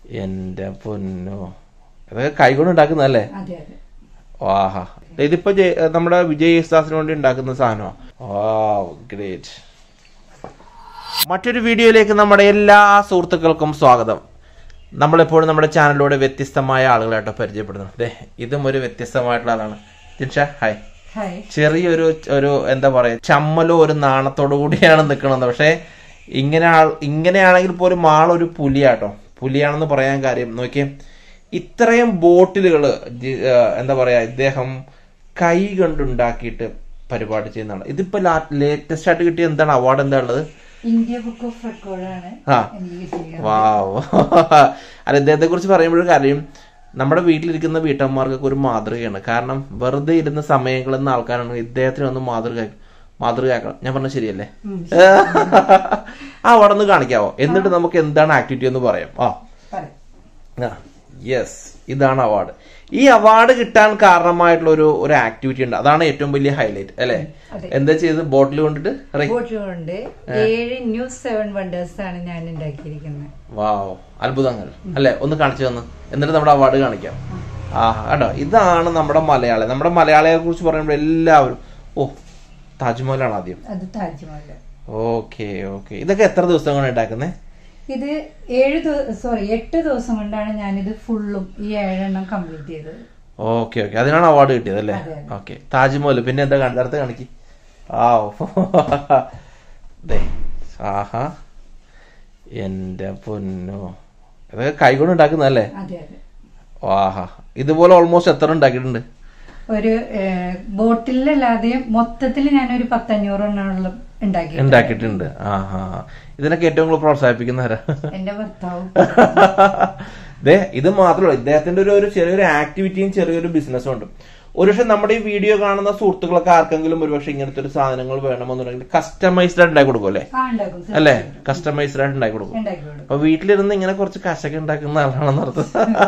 എന്റെ പൊന്നോ അതൊക്കെ കൈകൊണ്ട് ഉണ്ടാക്കുന്നതല്ലേ അതെ അതെ വാഹാ ഇതിപ്പോ ജയ- നമ്മുടെ വിജയ് യേശുദാസിന് വേണ്ടി ഉണ്ടാക്കുന്ന സാധനമാണ് ഗ്രേറ്റ് മറ്റൊരു വീഡിയോയിലേക്ക് നമ്മുടെ എല്ലാ സുഹൃത്തുക്കൾക്കും സ്വാഗതം നമ്മളെപ്പോഴും നമ്മുടെ ചാനലിലൂടെ വ്യത്യസ്തമായ ആളുകളായിട്ട് പരിചയപ്പെടുന്നു അതെ ഇതും ഒരു വ്യത്യസ്തമായിട്ടുള്ള ആളാണ് ജിൻഷ ഹായ് ഹായ് ചെറിയൊരു ഒരു എന്താ പറയാ ചമ്മലോ ഒരു നാണത്തോടു കൂടിയാണ് നിൽക്കുന്നത് പക്ഷേ ഇങ്ങനെ ആൾ ഇങ്ങനെയാണെങ്കിൽ പോലും ആളൊരു പുലിയാട്ടോ പുലിയാണെന്ന് പറയാൻ കാര്യം നോക്കിയേ ഇത്രയും ബോട്ടിലുകൾ എന്താ പറയാ ഇദ്ദേഹം കൈ കൊണ്ടുണ്ടാക്കിയിട്ട് പരിപാടി ചെയ്യുന്നതാണ് ഇതിപ്പോ ലേറ്റസ്റ്റ് ആയിട്ട് കിട്ടിയ എന്താണ് അവാർഡ് എന്താ ഉള്ളത് ഇന്ത്യ ബുക്ക് ഓഫ് റെക്കോർഡാണ് ആ. എനിക്ക് കിട്ടിയിരിക്കുന്നത് വാവ് അല്ല ഇദ്ദേഹത്തെ കുറിച്ച് പറയുമ്പോഴും കാര്യം നമ്മുടെ വീട്ടിലിരിക്കുന്ന വീട്ടമ്മമാർക്കൊക്കെ ഒരു മാതൃകയാണ് കാരണം വെറുതെ ഇരുന്ന സമയങ്ങളിൽ ആൾക്കാരാണ് ഇദ്ദേഹത്തിന് ഒന്ന് മാതൃക മാതൃകയാക്കണം ഞാൻ പറഞ്ഞ ശരിയല്ലേ ആ അവിടെ നിന്ന് കാണിക്കാവോ എന്നിട്ട് നമുക്ക് എന്താണ് ആക്ടിവിറ്റി എന്ന് പറയാം ആ പറയാം യെസ് ഇതാണ് അവാർഡ് ഈ അവാർഡ് കിട്ടാൻ കാരണമായിട്ടുള്ള ഒരു ഒരു ആക്ടിവിറ്റി ഉണ്ട് അതാണ് ഏറ്റവും വലിയ ഹൈലൈറ്റ് അല്ലെ അതെ. എന്താ ചെയ്ത് ബോട്ടിൽ കൊണ്ടിട്ട് റേ- ബോട്ട് കൊണ്ട് ഏഴ് ന്യൂസ് സെവൻ വണ്ടേഴ്സ് ആണ് ഞാൻ ഉണ്ടാക്കിയിരിക്കുന്നത് വാവ് അത്ഭുതങ്ങൾ അല്ലെ ഒന്ന് കാണിച്ചു തന്ന് എന്നിട്ട് നമ്മുടെ അവാർഡ് കാണിക്കാം ആ കേട്ടോ ഇതാണ് നമ്മുടെ മലയാളി നമ്മുടെ മലയാളിയെ കുറിച്ച് പറയുമ്പോൾ എല്ലാവരും ഓ താജ്മഹലാണ് ആദ്യം അത് താജ്മഹൽ ഓക്കെ ഓക്കെ ഇതൊക്കെ എത്ര ദിവസം കൊണ്ട് ഉണ്ടാക്കുന്നേ ഇത് ഏഴ് സോറി എട്ട് ദിവസം കൊണ്ടാണ് ഞാനിത് ഫുള്ളും ഈ ഏഴെണ്ണം കംപ്ലീറ്റ് ചെയ്തത് ഓക്കെ ഓക്കെ അതിനാണ് അവാർഡ് കിട്ടിയത് അല്ലേ അതെ, അതെ. ഓക്കെ താജ്മഹൽ പിന്നെ എന്താ കാണി- അടുത്ത കാണിക്ക് ആ ദേ ആഹാ എന്റെ പൊന്നോ ഇതൊക്കെ കൈകൊണ്ട് ഉണ്ടാക്കുന്നതല്ലേ അതെ അതെ ആഹാ ഇതുപോലെ ഓൾമോസ്റ്റ് എത്ര ഉണ്ടാക്കിയിട്ടുണ്ട് ഒരു ബോട്ടിലല്ലാതെ മൊത്തത്തിൽ ഞാനൊരു പത്തഞ്ഞൂറെണ്ണം ഉണ്ടാക്കി ഉണ്ടാക്കിയിട്ടുണ്ട് ആഹാ ഇതിനൊക്കെ ഏറ്റവും കൂടുതൽ പ്രോത്സാഹിപ്പിക്കുന്നവരാ എന്റെ ഭർത്താവും ദേ ഇത് മാത്രമല്ല ഇദ്ദേഹത്തിന്റെ ഒരു ഒരു ചെറിയൊരു ആക്ടിവിറ്റിയും ചെറിയൊരു ബിസിനസ്സും ഉണ്ട് ഒരുപക്ഷെ നമ്മുടെ ഈ വീഡിയോ കാണുന്ന സുഹൃത്തുക്കളൊക്കെ ആർക്കെങ്കിലും ഒരുപക്ഷെ ഇങ്ങനത്തെ ഒരു സാധനങ്ങൾ വേണമെന്നുണ്ടെങ്കിൽ കസ്റ്റമൈസ്ഡ് ആയിട്ട് ഉണ്ടാക്കി കൊടുക്കും അല്ലേ ആ ഉണ്ടാക്കും അല്ലേ കസ്റ്റമൈസ്ഡ് ആയിട്ട് ഉണ്ടാക്കി കൊടുക്കും ഉണ്ടാക്കി കൊടുക്കും അപ്പൊ വീട്ടിലിരുന്ന് ഇങ്ങനെ കുറച്ച് കാശൊക്കെ ഉണ്ടാക്കുന്ന ആളാണെന്ന് അർത്ഥം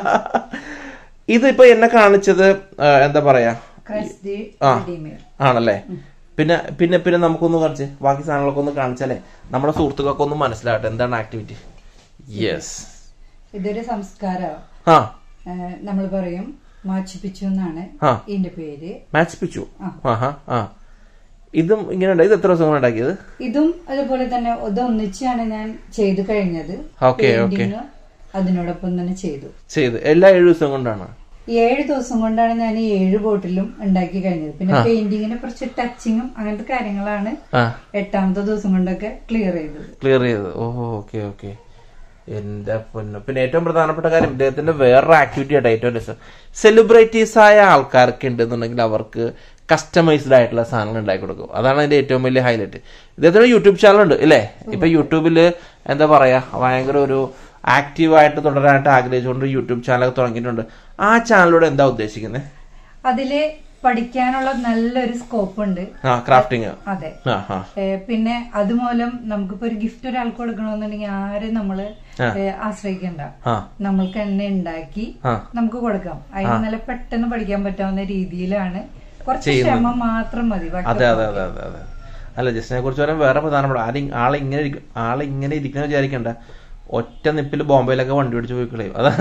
ഇതിപ്പോ എന്നെ കാണിച്ചത് ആ, എന്താ പറയാ ക്രസ് ദി ആ. റെഡിമെയ്ഡ് ആണല്ലേ പിന്നെ പിന്നെ പിന്നെ നമുക്കൊന്ന് കാണിച്ച് ബാക്കി സാധനങ്ങളൊക്കെ ഒന്ന് കാണിച്ചാലേ നമ്മുടെ സുഹൃത്തുക്കൾക്ക് ഒന്ന് മനസ്സിലാവട്ടെ എന്താണ് ആക്ടിവിറ്റി യെസ് ഇതൊരു സംസ്കാരമാണ് ആ നമ്മൾ പറയും മാച്ചിപ്പിച്ചു എന്നാണ് ആ. ഇതിന്റെ പേര് മാച്ച് പിച്ചു ആ. ആഹാ ആ ഇതും ഇങ്ങനെ ഉണ്ട് ഇത് എത്ര ദിവസം കൊണ്ട് ഉണ്ടാക്കിയത് ഇതും അതുപോലെ തന്നെ ഇതൊന്നിച്ചാണ് ഞാൻ ചെയ്തു കഴിഞ്ഞത് ഓക്കേ, ഓക്കേ. Painting അതിനോടൊപ്പം തന്നെ ചെയ്തു ചെയ്ത് എല്ലാ ഏഴു ദിവസം കൊണ്ടാണ് ഈ ഏഴ് ദിവസം കൊണ്ടാണ് ഞാൻ ഈ ഏഴ് ബോട്ടിലും ഉണ്ടാക്കി കഴിഞ്ഞത് പിന്നെ പെയിന്റിങ്ങിന് കുറച്ച് ടച്ചിങ്ങും അങ്ങനത്തെ കാര്യങ്ങളാണ് ആ എട്ടാമത്തെ ദിവസം കൊണ്ടൊക്കെ ക്ലിയർ ചെയ്തത് ക്ലിയർ ചെയ്ത് ഓ ഓക്കെ ഓക്കെ എന്റെ പൊന്നു പിന്നെ ഏറ്റവും പ്രധാനപ്പെട്ട കാര്യം ഇദ്ദേഹത്തിന്റെ വേറൊരു ആക്ടിവിറ്റി ആയിട്ട് ഏറ്റവും രസം സെലിബ്രിറ്റീസ് ആയ ആൾക്കാർക്ക് ഉണ്ടെന്നുണ്ടെങ്കിൽ അവർക്ക് കസ്റ്റമൈസ്ഡ് ആയിട്ടുള്ള സാധനങ്ങൾ ഉണ്ടാക്കി കൊടുക്കും അതാണ് അതിന്റെ ഏറ്റവും വലിയ ഹൈലൈറ്റ് ഇദ്ദേഹത്തിന് യൂട്യൂബ് ചാനൽ ഉണ്ട് ഇല്ലേ ഇപ്പൊ യൂട്യൂബില് എന്താ പറയാ ഭയങ്കര ഒരു ആക്റ്റീവായിട്ട് തുടരാനായിട്ട് ആഗ്രഹിച്ചുകൊണ്ട് യൂട്യൂബ് ചാനൽ തുടങ്ങിയിട്ടുണ്ട് ആ ചാനലിലൂടെ എന്താ ഉദ്ദേശിക്കുന്നത് അതില് പഠിക്കാനുള്ള നല്ലൊരു സ്കോപ്പ് ഉണ്ട് ആ ക്രാഫ്റ്റിംഗ് അതെ ആ ആ ഏ, പിന്നെ അതുമൂലം നമുക്കിപ്പോ ഒരു ഗിഫ്റ്റ് ഒരാൾക്ക് കൊടുക്കണമെന്നുണ്ടെങ്കിൽ ആരും നമ്മള് ആ. ഏ, ആശ്രയിക്കണ്ട ആ നമ്മൾക്ക് തന്നെ ഉണ്ടാക്കി ആ നമുക്ക് കൊടുക്കാം അതിന് നല്ല പെട്ടെന്ന് പഠിക്കാൻ പറ്റാവുന്ന രീതിയിലാണ് കുറച്ച് ചെയ്യുന്നത്. ക്ഷമ മാത്രം മതി ബാക്കി അതെ അതെ അതെ അതെ അതെ അല്ല ജസ്റ്റിനെ കുറിച്ച് പറയാൻ വേറെ പ്രധാനപ്പെട്ട ആളെ ആളെ ഇങ്ങനെ ഇരിക്കും ആളെ ഇങ്ങനെ ഇരിക്കുന്ന വിചാരിക്കണ്ട ഒറ്റ നിപ്പിൽ ബോംബെയിലൊക്കെ വണ്ടി പിടിച്ച് പോയി കളയും അതാ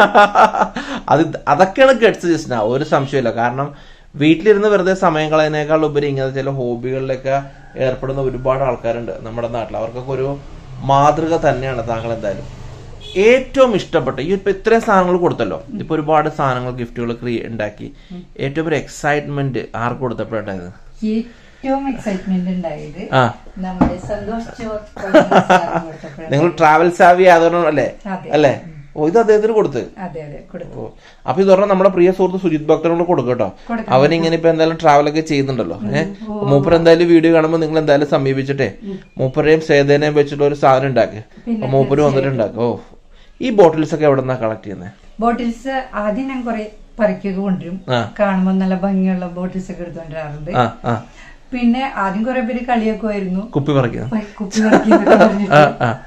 അത് അതൊക്കെയാണ് ഗഡ്സ് ജസ്റ്റിന ഒരു സംശയമില്ല കാരണം വീട്ടിലിരുന്ന് വെറുതെ സമയം കളയുന്നതിനേക്കാൾ ഉപരി ഇങ്ങനത്തെ ചില ഹോബികളിലൊക്കെ ഏർപ്പെടുന്ന ഒരുപാട് ആൾക്കാരുണ്ട് നമ്മുടെ നാട്ടിൽ അവർക്കൊക്കെ ഒരു മാതൃക തന്നെയാണ് താങ്കൾ എന്തായാലും ഏറ്റവും ഇഷ്ടപ്പെട്ട ഈ ഇപ്പൊ ഇത്രയും സാധനങ്ങൾ കൊടുത്തല്ലോ ഇപ്പൊ ഒരുപാട് സാധനങ്ങൾ ഗിഫ്റ്റുകൾ ക്രിയേ ഉണ്ടാക്കി ഏറ്റവും ഒരു എക്സൈറ്റ്മെന്റ് ആർക്ക് കൊടുത്തപ്പോഴുണ്ടായത് ഏറ്റവും എക്സൈറ്റ്മെന്റ് ഉണ്ടായത് ആ നമ്മുടെ സന്തോഷ് ചോർ കൊടുത്തപ്പോഴാണ് നിങ്ങൾ ട്രാവൽ സാവി ആയതുകൊണ്ട് അല്ലേ അതെ. അല്ലേ ഓ ഇത് അദ്ദേഹത്തിന് കൊടുത്ത് അതെ അതെ കൊടുത്തു ഓ അപ്പൊ ഇത് പറഞ്ഞാൽ നമ്മുടെ പ്രിയ സുഹൃത്ത് സുജിത് ഭക്തനോട് കൊടുക്കും കേട്ടോ കൊടുക്കാം. അവൻ ഇങ്ങനെ ഇപ്പൊ എന്തായാലും ട്രാവൽ ഒക്കെ ചെയ്യുന്നുണ്ടല്ലോ ഏഹ് മൂപ്പർ എന്തായാലും വീഡിയോ കാണുമ്പോൾ നിങ്ങൾ എന്തായാലും സമീപിച്ചിട്ടേ മൂപ്പരെയും സേതേനെയും വെച്ചിട്ട് ഒരു സാധനം ഉണ്ടാക്കി പിന്നെ മൂപ്പര് വന്നിട്ട് ഉണ്ടാക്കും ഓ ഈ ബോട്ടിൽസ് ഒക്കെ എവിടെ നിന്നാ കളക്ട് ചെയ്യുന്നത് ബോട്ടിൽസ് ആദ്യം ഞാൻ കുറെ പറിക്കുക കൊണ്ടുവരും ആ. കാണുമ്പോൾ നല്ല ഭംഗിയുള്ള ബോട്ടിൽസ് ഒക്കെ എടുത്തുകൊണ്ടിരാറുണ്ട് ആ ആ പിന്നെ ആദ്യം കുറെ പേര് കളിയൊക്കെ ആയിരുന്നു കുപ്പി പറിക്കുന്നത് കുപ്പി പറിക്കുന്നൊക്കെ പറഞ്ഞിട്ട് ആ ആ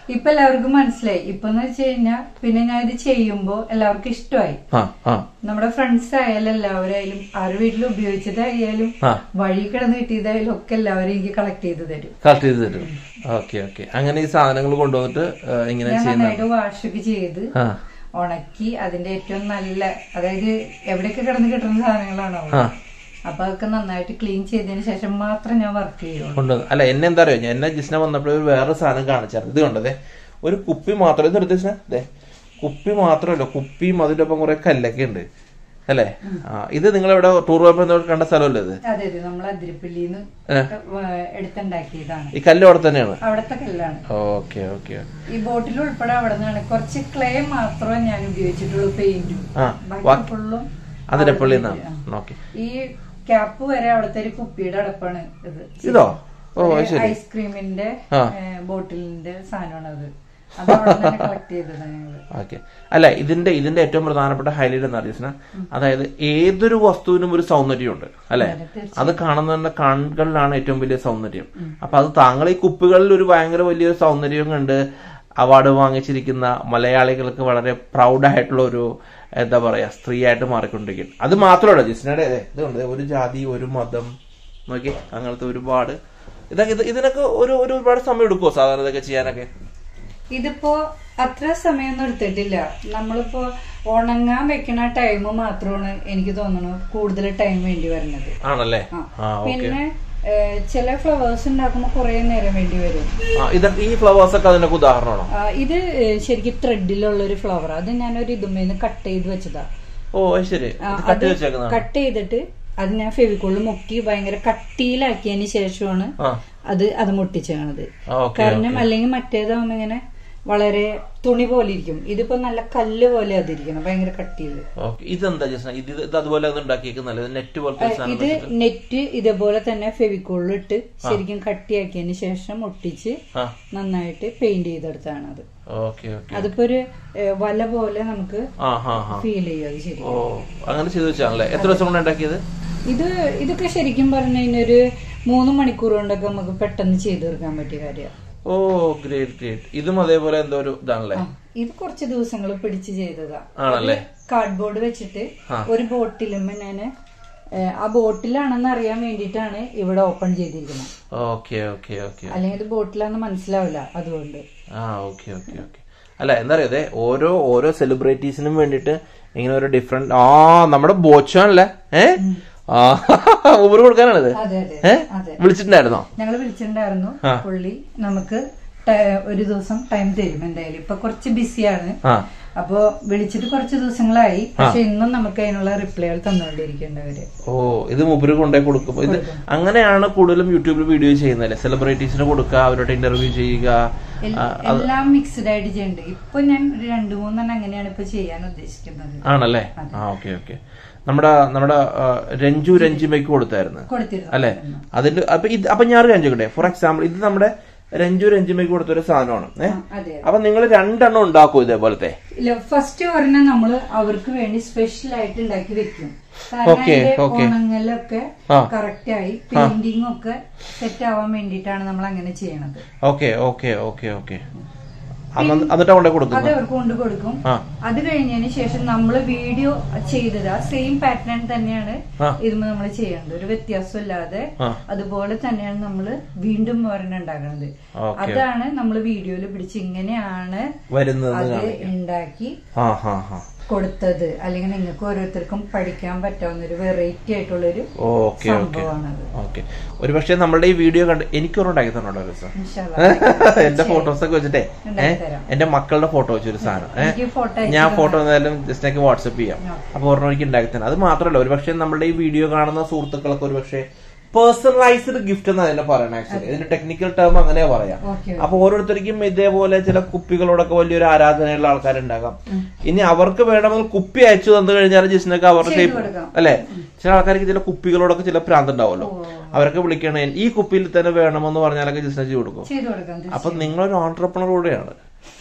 ഇപ്പൊ എല്ലാവർക്കും മനസ്സിലായി ഇപ്പൊ എന്ന് വെച്ച് കഴിഞ്ഞാൽ പിന്നെ ഞാൻ ഇത് ചെയ്യുമ്പോ എല്ലാവർക്കും ഇഷ്ടമായി ആ ആ നമ്മുടെ ഫ്രണ്ട്സ് ആയാലും എല്ലാവരായാലും ആരുടെ വീട്ടിൽ ഉപയോഗിച്ചതായാലും ആ. വഴി കിടന്ന് കിട്ടിയതായാലും ഒക്കെ എല്ലാവരും എനിക്ക് കളക്ട് ചെയ്ത് തരും കളക്ട് ചെയ്ത് തരും ഓക്കെ ഓക്കെ അങ്ങനെ ഈ സാധനങ്ങൾ കൊണ്ടുവന്നിട്ട് ആ, ഇങ്ങനെ ഞാൻ ചെയ്യുന്ന നന്നായിട്ട് വാഷൊക്കെ ചെയ്ത് ആ ഉണക്കി അതിന്റെ ഏറ്റവും നല്ല അതായത് എവിടെയൊക്കെ കിടന്ന് കിട്ടുന്ന സാധനങ്ങളാണോ ആ അപ്പൊ അതൊക്കെ നന്നായിട്ട് ക്ലീൻ ചെയ്തതിന് ശേഷം മാത്രം ഞാൻ വർക്ക് ചെയ്യുള്ളൂ കൊണ്ടുവന്ന് അല്ല എന്നെ എന്താ അറിയോ ഞാൻ എന്നെ ജിസ്ന വന്നപ്പോൾ ഒരു വേറെ സാധനം കാണിച്ചായിരുന്നു ഇത് കണ്ടതേ ഒരു കുപ്പി മാത്രം ഇത് എടുത്ത് ജിസ്ന ദേ കുപ്പി മാത്രമല്ല കുപ്പിയും അതിന്റെ ഒപ്പം കുറെ കല്ലൊക്കെ ഉണ്ട് അല്ലേ ആ ഇത് നിങ്ങൾ ഇവിടെ ടൂർ പോയപ്പോ എന്തോ കണ്ട സ്ഥലമല്ലേ ഇത് അതെ അതെ നമ്മൾ അതിരിപ്പള്ളിന്ന് ഏ. എടുത്തുണ്ടാക്കിയതാണ് ഈ കല്ല് അവിടെ തന്നെയാണ് അവിടത്തെ കല്ലാണ് ഓക്കെ ഓക്കെ ഈ ബോട്ടിൽ ഉൾപ്പെടെ അവിടെ നിന്നാണ് കുറച്ച് ക്ലേ മാത്രമേ ഞാൻ ഉപയോഗിച്ചിട്ടുള്ളൂ പെയിന്റും ആ ബാക്കി ഫുള്ളും അതിരപ്പള്ളി നിന്നാണ് ഓക്കെ ഈ ക്യാപ്പ് വരെ അവിടുത്തെ ഒരു കുപ്പിയുടെ അടപ്പാണ് ഇത് ഇതോ ഓ അത് ശരി ഐസ്ക്രീമിന്റെ ആ. ബോട്ടിലിന്റെ സാധനമാണ് അത് അത് അവിടെ നിന്ന് കളക്ട് ചെയ്തതാണ് ഞങ്ങള് ഓക്കെ അല്ല ഇതിന്റെ ഇതിന്റെ ഏറ്റവും പ്രധാനപ്പെട്ട ഹൈലൈറ്റ് എന്താ അറിയാം അതായത് ഏതൊരു വസ്തുവിനും ഒരു സൗന്ദര്യമുണ്ട് അല്ലെ അത് കാണുന്നതിന്റെ കണ്ണുകളിലാണ് ഏറ്റവും വലിയ സൗന്ദര്യം അപ്പൊ അത് താങ്കൾ ഈ കുപ്പികളിൽ ഒരു ഭയങ്കര വലിയൊരു സൗന്ദര്യം കണ്ട് അവാർഡ് വാങ്ങിച്ചിരിക്കുന്ന മലയാളികൾക്ക് വളരെ പ്രൗഡായിട്ടുള്ള ഒരു എന്താ പറയാ സ്ത്രീയായിട്ട് മാറിക്കൊണ്ടിരിക്കും അത് മാത്രമല്ല ജിസ്നയുടെ ദേ, ഇത് കണ്ടോ, ഒരു ജാതി ഒരു മതം നോക്കി അങ്ങനത്തെ ഒരുപാട് ഇതൊക്കെ ഇത് ഇതിനൊക്കെ ഒരു ഒരു ഒരുപാട് സമയം എടുക്കുമോ സാധാരണ ഇതൊക്കെ ചെയ്യാനൊക്കെ ഇതിപ്പോ അത്ര സമയമൊന്നും എടുത്തിട്ടില്ല നമ്മളിപ്പോ ഉണങ്ങാൻ വെക്കണ ടൈം മാത്രമാണ് എനിക്ക് തോന്നുന്നു കൂടുതൽ ടൈം വേണ്ടി വരുന്നത് ആണല്ലേ ആ. ആ ഓക്കെ പിന്നെ ഏഹ്, ചില ഫ്ലവേഴ്സ് ഉണ്ടാക്കുമ്പോൾ കുറെ നേരം വേണ്ടി വരും ആ, ഇതൊക്കെ ഈ ഫ്ലവേഴ്സ് ഒക്കെ അതിനൊക്കെ ഉദാഹരണമാണോ ആ, ഇത് ഏഹ്, ശരിക്കും ത്രെഡിലുള്ള ഒരു ഫ്ലവർ അത് ഞാനൊരു ഇതുമേന്ന് കട്ട് ചെയ്ത് വെച്ചതാ ഓ അത് ശരി ആ, ഇത് കട്ട് വെച്ചേക്കുന്നതാണ് കട്ട് ചെയ്തിട്ട് അത് ഞാൻ ഫെവിക്കോളിൽ മുക്കി ഭയങ്കര കട്ടിയിലാക്കിയതിന് ശേഷമാണ് ആ അത് അത് മുട്ടിച്ചത് ആ, ഓക്കെ കാരണം അല്ലെങ്കിൽ മറ്റേതാവുമ്പോ ഇങ്ങനെ വളരെ തുണി പോലെ ഇരിക്കും ഇതിപ്പോ നല്ല കല്ല് പോലെ അതിരിക്കണം ഭയങ്കര കട്ടിയത് ഓക്കെ ഇതെന്താ ജസ്റ്റ് ഇത് ഇത് അതുപോലെ ഒന്ന് ഉണ്ടാക്കിയേക്കുന്നല്ലേ ഇത് നെറ്റ് പോലത്തെ ഒരു സാധനം ഇത് നെറ്റ് ഇതേപോലെ തന്നെ ഫെവിക്കോളിൽ ഇട്ട് ശരിക്കും കട്ടിയാക്കിയതിന് ശേഷം ഒട്ടിച്ച് ആ നന്നായിട്ട് പെയിന്റ് ചെയ്തെടുത്താണ് അത് ഓക്കെ ഓക്കെ അതിപ്പോ ഒരു ഏഹ്, വല പോലെ നമുക്ക് ആ ഹാ ഹാ ഫീൽ ചെയ്യും അത് ശരി ഓ അങ്ങനെ ചെയ്ത് വെച്ചാണല്ലേ എത്ര ദിവസം കൊണ്ട് ഉണ്ടാക്കിയത് ഇത് ഇതൊക്കെ ശരിക്കും പറഞ്ഞു കഴിഞ്ഞാൽ ഒരു മൂന്ന് മണിക്കൂർ കൊണ്ടൊക്കെ നമുക്ക് പെട്ടെന്ന് ചെയ്തു തീർക്കാൻ പറ്റിയ കാര്യമാണ് ഓ ഗ്രേറ്റ് ഗ്രേറ്റ് ഇതും അതേപോലെ എന്തോ ഒരു ഇതാണല്ലേ ഇത് കുറച്ച് ദിവസങ്ങൾ പിടിച്ച് ചെയ്തതാ ആണല്ലേ കാർഡ്ബോർഡ് വെച്ചിട്ട് ആ. ഒരു ബോട്ടിലുമ്പോ ഞാന് ഏഹ്, ആ ബോട്ടിലാണെന്ന് അറിയാൻ വേണ്ടിയിട്ടാണ് ഇവിടെ ഓപ്പൺ ചെയ്തിരിക്കുന്നത് ഓക്കെ ഓക്കെ ഓക്കെ അല്ലെങ്കിൽ ഇത് ബോട്ടിലാന്ന് മനസ്സിലാവില്ല അതുകൊണ്ട് ആ ഓക്കെ ഓക്കെ ഓക്കെ അല്ല എന്താ പറയുക അതെ ഓരോ ഓരോ സെലിബ്രിറ്റീസിനും വേണ്ടിയിട്ട് ഇങ്ങനെ ഒരു ഡിഫറെന്റ് ആ നമ്മുടെ ബോച്ചാണല്ലേ ഏ ആ ഊബർ കൊടുക്കാനാണിത് അതെ അതെ ഏ അതെ വിളിച്ചിട്ടുണ്ടായിരുന്നോ ഞങ്ങൾ വിളിച്ചിട്ടുണ്ടായിരുന്നു ആ. പുള്ളി നമുക്ക് ട- ഒരു ദിവസം ടൈം തരും എന്തായാലും ഇപ്പൊ കുറച്ച് ബിസിയാണ് ആ അപ്പോ വിളിച്ചിട്ട് കുറച്ച് ദിവസങ്ങളായി പക്ഷെ ഇന്നും നമുക്ക് അതിനുള്ള റിപ്ലൈകൾ തന്നുകൊണ്ടിരിക്കേണ്ടവര് ഓ ഇത് മൂപ്പര് കൊണ്ടുപോയി കൊടുക്കും ഇത് അങ്ങനെയാണ് കൂടുതലും യൂട്യൂബിൽ വീഡിയോ ചെയ്യുന്നത് സെലിബ്രിറ്റീസിന് കൊടുക്കുക അവരോട് ഇന്റർവ്യൂ ചെയ്യുക എൽ- ആ, എല്ലാം മിക്സ്ഡ് ആയിട്ട് ചെയ്യുന്നുണ്ട് ഇപ്പൊ ഞാൻ ഒരു രണ്ടു മൂന്നെണ്ണം അങ്ങനെയാണ് ഇപ്പൊ ചെയ്യാൻ ഉദ്ദേശിക്കുന്നത് ആണല്ലേ ആ ഓക്കെ ഓക്കെ നമ്മുടെ നമ്മുടെ ആ, രഞ്ജു രഞ്ജിമയ്ക്ക് കൊടുത്തായിരുന്നു കൊടുത്തിരുന്നു അല്ലെ അതിന്റെ അപ്പൊ ഇത് അപ്പൊ ഞാൻ രഞ്ജിക്കട്ടെ ഫോർ എക്സാമ്പിൾ ഇത് നമ്മുടെ രഞ്ജു രഞ്ജിമയ്ക്ക് കൊടുത്ത ഒരു സാധനമാണ് ഏഹ് ആ, അതെ അപ്പൊ നിങ്ങൾ രണ്ടെണ്ണം ഉണ്ടാക്കും ഇതേപോലത്തെ ഇല്ല ഫസ്റ്റ് ഒരെണ്ണം നമ്മള് അവർക്ക് വേണ്ടി സ്പെഷ്യൽ ആയിട്ട് ഉണ്ടാക്കി വെക്കും കാരണം Okay, അതിന്റെ okay. ഉണങ്ങലൊക്കെ ആ. കറക്റ്റ് ആയി പെയിന്റിംഗ് ഒക്കെ സെറ്റ് ആവാൻ വേണ്ടിയിട്ടാണ് നമ്മൾ അങ്ങനെ ചെയ്യണത് ഓക്കെ ഓക്കെ ഓക്കെ ഓക്കെ എന്നിട്ട് കൊണ്ടേ അത് കൊടുക്കുന്നത് അവർക്ക് കൊണ്ട് കൊടുക്കും ആ അത് കഴിഞ്ഞതിന് ശേഷം നമ്മൾ വീഡിയോ ചെയ്തത് ആ സെയിം പാറ്റേൺ തന്നെയാണ് ആ. ഇതിന് നമ്മൾ ചെയ്യേണ്ടത് ഒരു വ്യത്യാസമില്ലാതെ ആ. അതുപോലെ തന്നെയാണ് നമ്മൾ വീണ്ടും ഒരെണ്ണം ഉണ്ടാക്കുന്നത് ഓക്കെ അതാണ് നമ്മൾ വീഡിയോയിൽ പിടിച്ച് ഇങ്ങനെയാണ് വരുന്നത് അത് കാണിക്കാം ഉണ്ടാക്കി ആ ഹാ ഹാ കൊടുത്തത് അല്ലെങ്കിൽ നിങ്ങൾക്ക് ഓരോരുത്തർക്കും പഠിക്കാൻ പറ്റാവുന്ന ഒരു വെറൈറ്റി ആയിട്ടുള്ള ഒരു ഓക്കെ ഓക്കെ സംഭവമാണത് ഓക്കെ ഒരു പക്ഷേ നമ്മളുടെ ഈ വീഡിയോ കണ്ട് എനിക്ക് ഉണ്ടാക്കി തന്നോട്ടോ ഒരു ദിവസം ഇൻഷാല്ലാ. എന്റെ ഫോട്ടോസ് ഒക്കെ വെച്ചിട്ടേ ഏഹ് ഉണ്ടാക്കിത്തരാം. എന്റെ മക്കളുടെ ഫോട്ടോ വെച്ചൊരു സാധനം ഏഹ് എനിക്ക് ഫോട്ടോ ഞാൻ ഫോട്ടോ എന്തായാലും ജസ്റ്റ് എനിക്ക് വാട്സപ്പ് ചെയ്യാം അപ്പൊ ഒരെണ്ണം എനിക്ക് ഉണ്ടാക്കി തന്നെ അത് മാത്രമല്ല ഒരു പക്ഷേ നമ്മുടെ ഈ വീഡിയോ കാണുന്ന സുഹൃത്തുക്കൾക്ക് ഒരു പക്ഷേ പേഴ്സണലൈസ്ഡ് ഗിഫ്റ്റ് എന്ന് അതിനെ പറയണം ആക്ച്വലി ഇതിന്റെ ടെക്നിക്കൽ ടേം അങ്ങനെ പറയാം ഓക്കെ അപ്പൊ ഓരോരുത്തർക്കും ഇതേപോലെ ചില കുപ്പികളോടൊക്കെ വലിയൊരു ആരാധനയുള്ള ആൾക്കാരുണ്ടാകാം ഇനി അവർക്ക് വേണമെങ്കിൽ കുപ്പി അയച്ചു തന്നു കഴിഞ്ഞാൽ ജിസ്നൊക്കെ അവരുടെ ചെയ്തു shape- കൊടുക്കാം. അല്ലെ ചില ആൾക്കാർക്ക് ചില കുപ്പികളോടൊക്കെ ചില പ്രാന്ത് ഉണ്ടാവുമല്ലോ അവരൊക്കെ വിളിക്കണേ ഈ കുപ്പിയിൽ തന്നെ വേണമെന്ന് പറഞ്ഞാലൊക്കെ ജിസ്ന ചെയ്ത് കൊടുക്കും ചെയ്തു കൊടുക്കാം അപ്പൊ നിങ്ങളൊരു ഓൺട്രപ്രണർ കൂടെയാണ്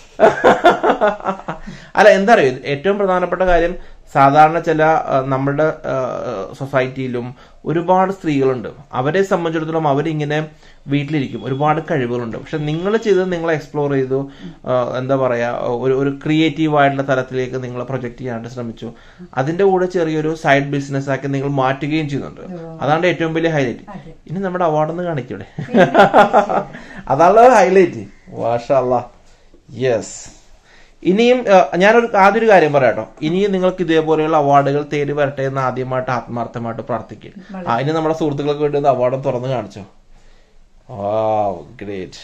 അല്ല എന്താ അറിയോ ഏറ്റവും പ്രധാനപ്പെട്ട കാര്യം സാധാരണ ചില ആ, നമ്മുടെ സൊസൈറ്റിയിലും ഒരുപാട് സ്ത്രീകളുണ്ട് അവരെ സംബന്ധിച്ചിടത്തോളം അവരിങ്ങനെ വീട്ടിലിരിക്കും ഒരുപാട് കഴിവുകളുണ്ട് പക്ഷെ നിങ്ങൾ ചെയ്തത് നിങ്ങൾ എക്സ്പ്ലോർ ചെയ്തു ആ, എന്താ പറയാ ഒരു ഒരു ക്രിയേറ്റീവ് ആയിട്ടുള്ള തലത്തിലേക്ക് നിങ്ങൾ പ്രൊജക്ട് ചെയ്യാനായിട്ട് ശ്രമിച്ചു അതിന്റെ കൂടെ ചെറിയൊരു സൈഡ് ബിസിനസ് ആക്കി നിങ്ങൾ മാറ്റുകയും ചെയ്യുന്നുണ്ട് അതാണ് ഏറ്റവും വലിയ ഹൈലൈറ്റ് അതെ. ഇനി നമ്മുടെ അവാർഡൊന്ന് കാണിക്കൂടെ അതാണല്ലോ ഹൈലൈറ്റ് വാഷല്ല യെസ് ഇനിയും ആ, ഞാനൊരു ആദ്യം ഒരു കാര്യം പറയാട്ടോ ഇനിയും നിങ്ങൾക്ക് ഇതേപോലെയുള്ള അവാർഡുകൾ തേടി വരട്ടെ എന്ന് ആദ്യമായിട്ട് ആത്മാർത്ഥമായിട്ട് പ്രാർത്ഥിക്കും ആ ഇനി നമ്മുടെ സുഹൃത്തുക്കൾക്ക് വേണ്ടി ഒന്ന് അവാർഡ് തുറന്ന് കാണിച്ചോ ഗ്രേറ്റ്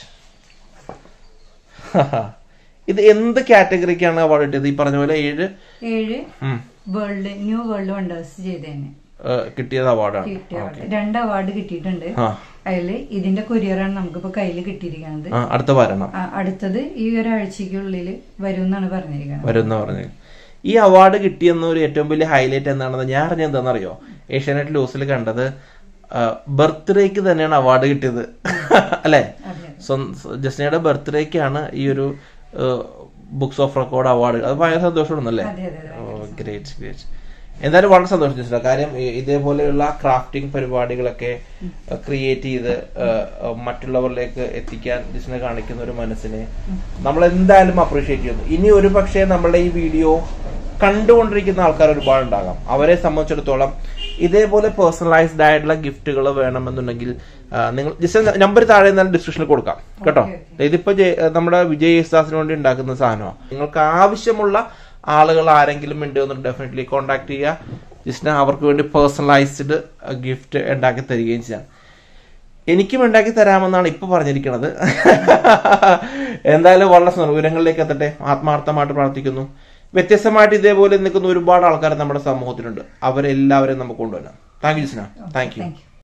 ഇത് എന്ത് കാറ്റഗറിക്കാണ് അവാർഡ് കിട്ടിയത് ഈ പറഞ്ഞ പോലെ ഏഴ് ഏഴ് ഉം, വേൾഡ് ന്യൂ വേൾഡ് വണ്ടേഴ്സ് ചെയ്തതിന് ആ, കിട്ടിയത് അവാർഡാണ് കിട്ടിയ award. രണ്ട് അവാർഡ് കിട്ടിയിട്ടുണ്ട് ആ അതില് ഇതിന്റെ കൊരിയറാണ് നമുക്കിപ്പോ കയ്യിൽ കിട്ടിയിരിക്കുന്നത് ആ, അടുത്ത വരണം ആ, അടുത്തത് ഈ ഒരാഴ്ചക്കുള്ളിൽ വരും എന്നാണ് പറഞ്ഞിരിക്കുന്നത് വരുന്ന പറഞ്ഞു ഈ അവാർഡ് കിട്ടിയെന്ന ഒരു ഏറ്റവും വലിയ ഹൈലൈറ്റ് എന്താണെന്ന് ഞാൻ അറിഞ്ഞത് എന്താണെന്നറിയോ ഏഷ്യാനെറ്റ് ന്യൂസിൽ കണ്ടത് ബർത്ത്ഡേക്ക് തന്നെയാണ് അവാർഡ് കിട്ടിയത് അല്ലെ അതെ ജസ്നയുടെ ബർത്ത്ഡേക്കാണ് ഈ ഒരു ബുക്സ് ഓഫ് റെക്കോർഡ് അവാർഡ് അത് ഭയങ്കര സന്തോഷമുണ്ടല്ലേ അതെ അതെ അതെ ഗ്രേറ്റ് ഗ്രേറ്റ് എന്തായാലും വളരെ സന്തോഷം ജസ്ന കാര്യം ഈ- ഇതേപോലെയുള്ള ക്രാഫ്റ്റിംഗ് പരിപാടികളൊക്കെ ക്രിയേറ്റ് ചെയ്ത് ആ, ആ, മറ്റുള്ളവരിലേക്ക് എത്തിക്കാൻ ജസ്ന കാണിക്കുന്ന ഒരു മനസ്സിനെ നമ്മൾ എന്തായാലും അപ്രീഷിയേറ്റ് ചെയ്യുന്നു ഇനി ഒരു പക്ഷേ നമ്മളുടെ ഈ വീഡിയോ കണ്ടുകൊണ്ടിരിക്കുന്ന ആൾക്കാർ ഒരുപാട് ഉണ്ടാകാം അവരെ സംബന്ധിച്ചിടത്തോളം ഇതേപോലെ പേഴ്സണലൈസ്ഡ് ആയിട്ടുള്ള ഗിഫ്റ്റുകൾ വേണമെന്നുണ്ടെങ്കിൽ ആ, നിങ്ങൾ ജസ്റ്റ് നമ്പർ താഴെ നിന്നാൽ ഡിസ്ക്രിപ്ഷനിൽ കൊടുക്കാം കേട്ടോ ഇതിപ്പോ ജെ- നമ്മുടെ വിജയ് യേശുദാസിന് വേണ്ടി ഉണ്ടാക്കുന്ന സാധനമാണ് നിങ്ങൾക്ക് ആവശ്യമുള്ള ആളുകൾ ആരെങ്കിലും ഉണ്ട് എന്ന് ഡെഫിനറ്റ്ലി കോൺടാക്ട് ചെയ്യുക ജസ്റ്റ് അവർക്ക് വേണ്ടി പേഴ്സണലൈസ്ഡ് ഗിഫ്റ്റ് ഉണ്ടാക്കി തരികയും ചെയ്യാം എനിക്കും ഉണ്ടാക്കി തരാമെന്നാണ് ഇപ്പൊ പറഞ്ഞിരിക്കുന്നത് എന്തായാലും വളരെ സന്തോഷം. വിവരങ്ങളിലേക്ക് എത്തട്ടെ ആത്മാർത്ഥമായിട്ട് പ്രാർത്ഥിക്കുന്നു വ്യത്യസ്തമായിട്ട് ഇതേപോലെ നിൽക്കുന്ന ഒരുപാട് ആൾക്കാർ നമ്മുടെ സമൂഹത്തിലുണ്ട് അവരെല്ലാവരെയും നമുക്ക് കൊണ്ടുവരാം thank you Jisna thank you thank U